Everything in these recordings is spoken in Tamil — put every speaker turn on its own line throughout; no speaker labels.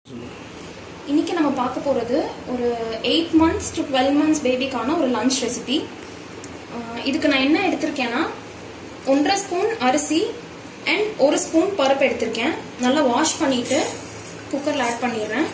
இன்னைக்கு நம்ம பார்க்க போகிறது ஒரு eight months to twelve months பேபிக்கான ஒரு லஞ்ச் ரெசிபி இதுக்கு நான் என்ன எடுத்திருக்கேன்னா ஒன்றரை ஸ்பூன் அரிசி அண்ட் ஒரு ஸ்பூன் பருப்பு எடுத்திருக்கேன் நல்லா வாஷ் பண்ணிட்டு குக்கரில் ஆட் பண்ணிடுறேன்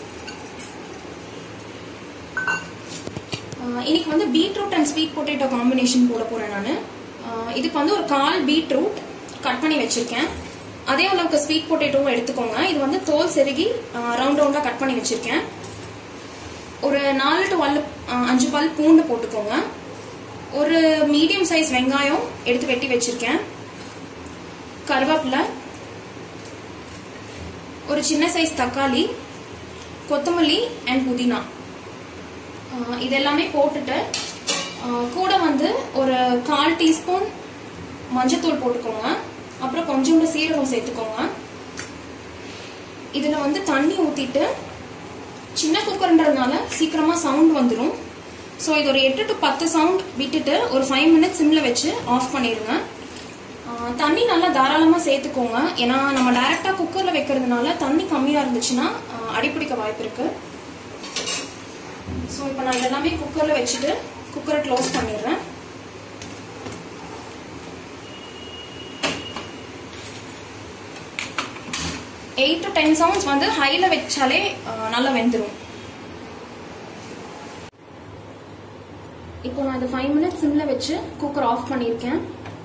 ஆஹ் இன்னைக்கு வந்து beetroot and sweet potato combination போட போறேன் நான் இதுக்கு வந்து ஒரு கால் பீட்ரூட் கட் பண்ணி வச்சிருக்கேன் அதே அளவுக்கு ஸ்வீட் பொட்டேட்டோவும் எடுத்துக்கோங்க இது வந்து தோல் செருகி ரவுண்ட் ரவுண்டா கட் பண்ணி வச்சிருக்கேன் ஒரு நாலு டு பல் அஞ்சு பல் பூண்டு போட்டுக்கோங்க ஒரு மீடியம் சைஸ் வெங்காயம் எடுத்து வெட்டி வச்சிருக்கேன் கருவேப்பிலை ஒரு சின்ன சைஸ் தக்காளி கொத்தமல்லி அண்ட் புதினா ஆஹ் இது எல்லாமே போட்டுட்டு ஆஹ் கூட வந்து ஒரு கால் டீஸ்பூன் மஞ்சத்தூள் போட்டுக்கோங்க அப்புறம் கொஞ்சோண்டு சீரகம் சேர்த்துக்கோங்க இதில் வந்து தண்ணி ஊற்றிட்டு சின்ன குக்கர்ன்றதுனால சீக்கிரமாக சவுண்ட் வந்துடும் ஸோ இது ஒரு எட்டு டு பத்து சவுண்ட் விட்டுட்டு ஒரு ஃபைவ் மினிட்ஸ் சிம்மில் வச்சு ஆஃப் பண்ணிடுங்க ஆஹ் தண்ணி நல்லா தாராளமாக சேர்த்துக்கோங்க ஏன்னா நம்ம டைரெக்டாக குக்கரில் வைக்கிறதுனால தண்ணி கம்மியாக இருந்துச்சுன்னா ஆஹ் அடிப்பிடிக்க வாய்ப்பு இருக்குது ஸோ இப்போ நான் இதெல்லாமே குக்கரில் வச்சுட்டு குக்கரை க்ளோஸ் பண்ணிடுறேன் எயிட் டு டென் சவுண்ட்ஸ் வந்து ஹையில் வச்சாலே அஹ், நல்லா வெந்துடும் இப்போ நான் இது ஃபைவ் மினிட்ஸ் சிம்மில் வச்சு குக்கர் ஆஃப் பண்ணியிருக்கேன்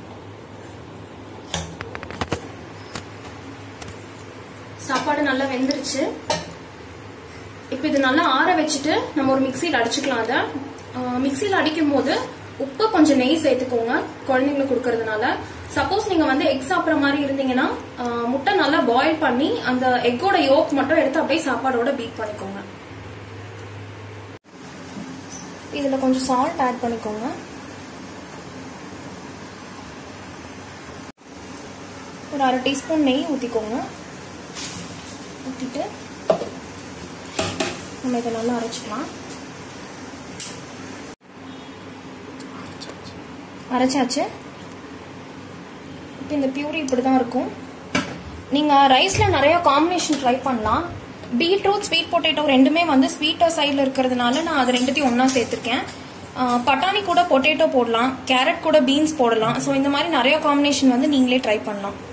சாப்பாடு நல்லா வெந்துருச்சு இப்போ இது நல்லா ஆற வச்சுட்டு நம்ம ஒரு மிக்சியில் அடிச்சுக்கலாம் அதை மிக்சியில் அடிக்கும் போது உப்பு கொஞ்சம் நெய் சேர்த்துக்கோங்க குழந்தைங்களுக்கு கொடுக்கறதுனால சப்போஸ் நீங்க வந்து எக் சாப்பிட்ற மாதிரி இருந்தீங்கன்னா ஆஹ், முட்டை நல்லா பாயில் பண்ணி அந்த எக்கோட யோக் மட்டும் எடுத்து அப்படியே சாப்பாடோட பீட் பண்ணிக்கோங்க இதுல கொஞ்சம் சால்ட் ஆட் பண்ணிக்கோங்க ஒரு அரை டீஸ்பூன் நெய் ஊற்றிக்கோங்க ஊற்றிட்டு நம்ம இதை நல்லா அரைச்சிக்கலாம் அரைச்சாச்சு இப்போ இந்த பியூரி இப்படி தான் இருக்கும் நீங்கள் ரைஸில் நிறைய காம்பினேஷன் ட்ரை பண்ணலாம் பீட்ரூட் ஸ்வீட் பொட்டேட்டோ ரெண்டுமே வந்து ஸ்வீட்டர் சைடில் இருக்கிறதுனால நான் அது ரெண்டுத்தையும் ஒன்றா சேர்த்துருக்கேன் ஆஹ் பட்டாணி கூட பொட்டேட்டோ போடலாம் கேரட் கூட பீன்ஸ் போடலாம் ஸோ இந்த மாதிரி நிறைய காம்பினேஷன் வந்து நீங்களே ட்ரை பண்ணலாம்